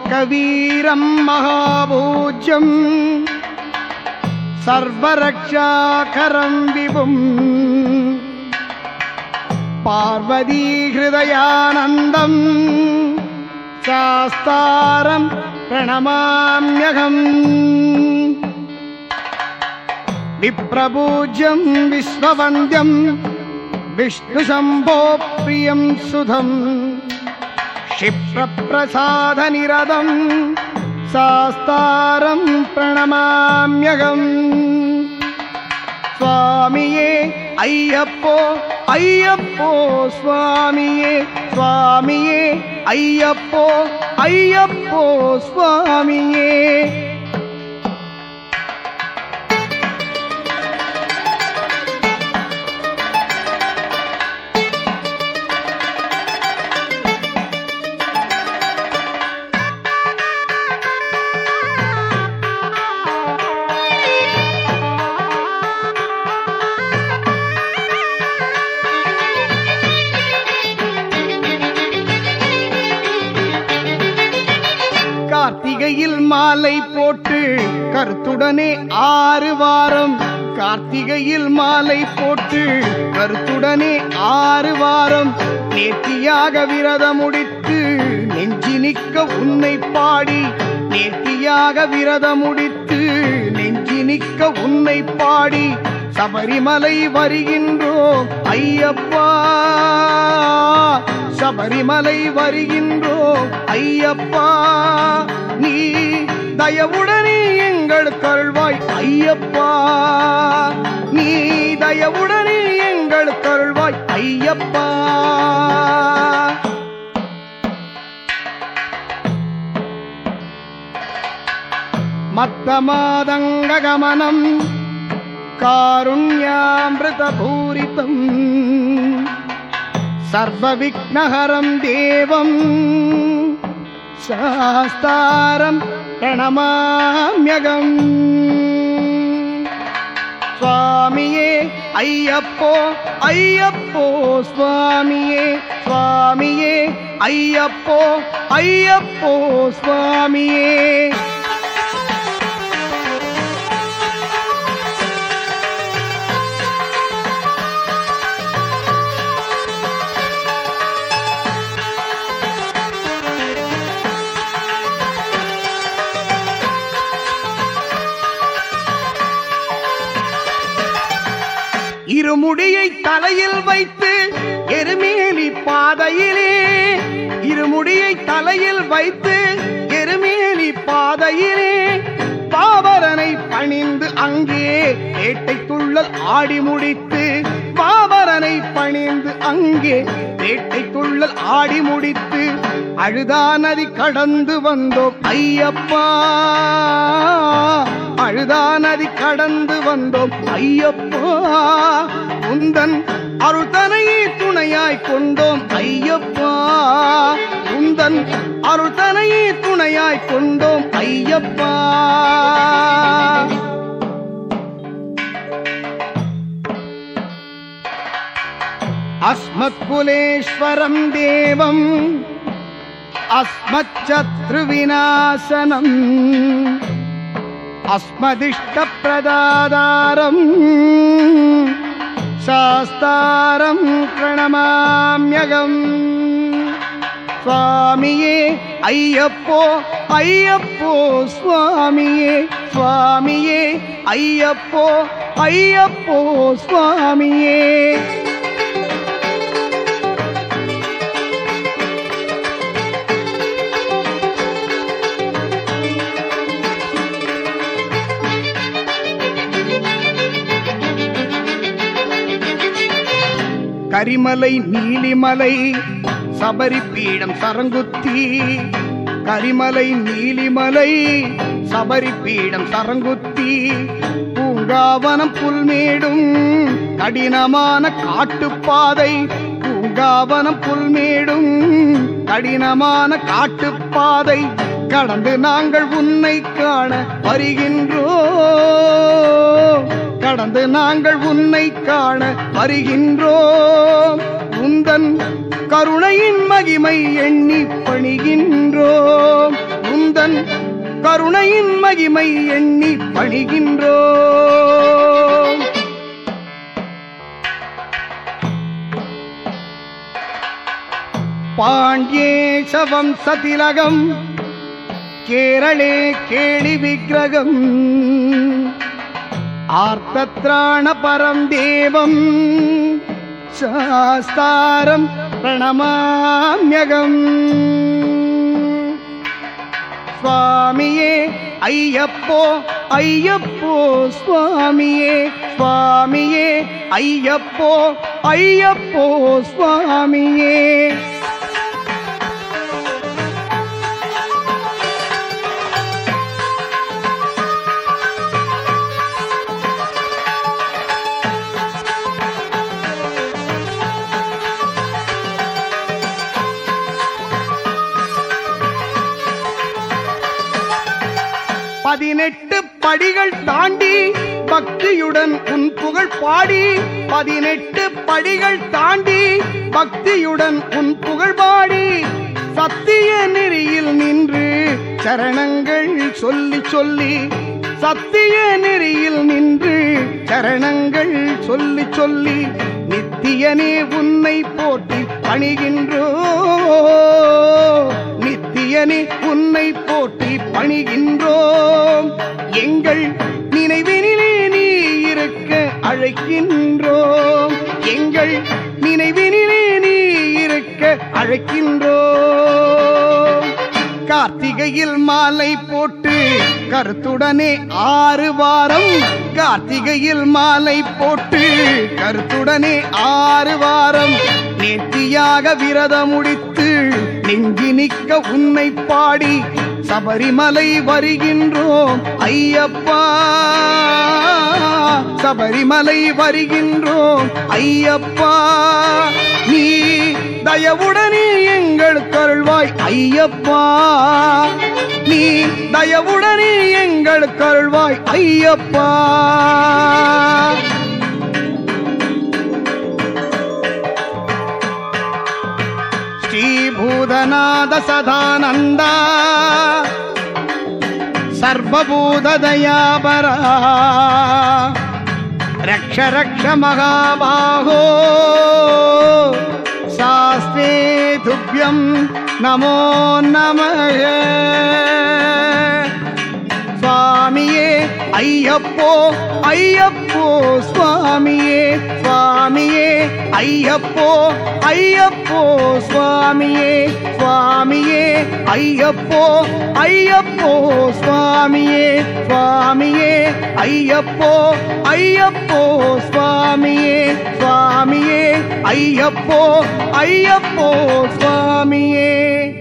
लोकवीरं महाभोज्यम् सर्वरक्षाकरं विभुम् पार्वतीहृदयानन्दम् शास्तारं प्रणमाम्यहम् विप्रपूज्यं विश्ववन्द्यं विष्णुशम्भो प्रियं सुधम् क्षिप्रप्रसादनिरदं शास्तारं प्रणमाम्यहम् சுவாமியே ஐயப்போ ஐயப்போ சுவாமியே சுவாமியே ஐயப்போ ஐயப்போ சுவாமியே கார்த்திகையில் மாலை போட்டு கருத்துடனே ஆறு வாரம் கார்த்திகையில் மாலை போட்டு கருத்துடனே ஆறு வாரம் நேர்த்தியாக விரதம் முடித்து நெஞ்சி நிற்க உன்னை பாடி நேர்த்தியாக விரதம் முடித்து நெஞ்சி நிற்க உன்னை பாடி சபரிமலை வருகின்றோம் ஐயப்பா சபரிமலை வருகின்றோம் ஐயப்பா நீ தயவுடனே எங்கள் கருள்வாய் ஐயப்பா நீ தயவுடனே எங்கள் கருள்வாய் ஐயப்பா மத்த மாதங்ககமனம் காருண்யாமிருதபூரிதம் சர்வவிக்னஹரம் தேவம் சாஸ்தாரம் பிரணமாம்யகம் சுவாமியே ஐயப்போ ஐயப்போ சுவாமியே சுவாமியே ஐயப்போ ஐயப்போ சுவாமியே இருமுடியை தலையில் வைத்து எருமேலி பாதையிலே இருமுடியை தலையில் வைத்து எருமேலி பாதையிலே பாபரனை பணிந்து அங்கே வேட்டை துள்ளல் ஆடி முடித்து பாபரனை பணிந்து அங்கே வேட்டை துள்ளல் ஆடி முடித்து அழுதா நதி கடந்து வந்தோம் ஐயப்பா அழுதா நதி கடந்து வந்தோம் ஐயப்பா உந்தன் அருள்தனையே துணையாய் கொண்டோம் ஐயப்பா உந்தன் அருள்தனையே துணையாய் கொண்டோம் ஐயப்பா अस्मत्कुलेश्वरं देवम् अस्मच्चत्रुविनाशनम् अस्मदिष्टप्रदादारम् शास्तारं प्रणमाम्यगम् சுவாமியே ஐயப்போ ஐயப்போ சுவாமியே சுவாமியே ஐயப்போ ஐயப்போ சுவாமியே கரிமலை நீலிமலை சபரி பீடம் சரங்குத்தி கரிமலை நீலிமலை சபரி பீடம் சரங்குத்தி பூங்காவனம் புல்மேடும் கடினமான காட்டுப்பாதை பூங்காவனம் புல்மேடும் கடினமான காட்டுப்பாதை கடந்து நாங்கள் உன்னை காண வருகின்றோம் கடந்து நாங்கள் உன்னை காண வருகின்றோம் உந்தன் கருணையின் மகிமை எண்ணி பணிகின்றோம் உந்தன் கருணையின் மகிமை எண்ணி பணிகின்றோம் பாண்டியேஷ வம்சதிலகம் கேரளே கேளி விக்கிரகம் ஆர்த்தத்ராண பரம் தேவம் சாஸ்தாரம் பிரணமாம்யகம் சுவாமியே ஐயப்போ ஐயப்போ சுவாமியே சுவாமியே ஐயப்போ ஐயப்போ சுவாமியே பதினெட்டு படிகள் தாண்டி பக்தியுடன் உன் புகழ் பாடி பதினெட்டு படிகள் தாண்டி பக்தியுடன் உன் புகழ் பாடி சத்திய நெறியில் நின்று சரணங்கள் சொல்லி சொல்லி சத்திய நெறியில் நின்று சரணங்கள் சொல்லி சொல்லி நித்தியனே உன்னை போற்றி பணிகின்றோ நித்தியனே உன்னை போற்றி பணிகின்றோம் எங்கள் நினைவினிலே நீ இருக்க அழைக்கின்றோம் எங்கள் நினைவினிலே நீ இருக்க அழைக்கின்றோம் கார்த்திகையில் மாலை போட்டு கருத்துடனே ஆறு வாரம் கார்த்திகையில் மாலை போட்டு கருத்துடனே ஆறு வாரம் நேர்த்தியாக விரதம் முடித்து நெஞ்சி நிற்க உன்னை பாடி சபரிமலை வருகின்றோம் ஐயப்பா சபரிமலை வருகின்றோம் ஐயப்பா நீ தயவுடனே எங்கள் கருள்வாய் ஐயப்பா நீ தயவுடனே எங்கள் கருள்வாய் ஐயப்பா ஸ்ரீபூதநாத சதானந்தா சர்வபூததயாபரா ரக்ஷ ரக்ஷ மகாபாகோ சாஸ்தே துப்யம் நமோ நமக சுவாமியே ஐயப்போ ஐயப்போ சுவாமியே சுவாமியே ஐயப்போ ஐயப்போ சுவாமியே சுவாமியே ஐயப்போ ஐயப்போ சுவாமியே சுவாமியே ஐயப்போ ஐயப்போ சுவாமியே சுவாமியே ஐயப்போ ஐயப்போ சுவாமியே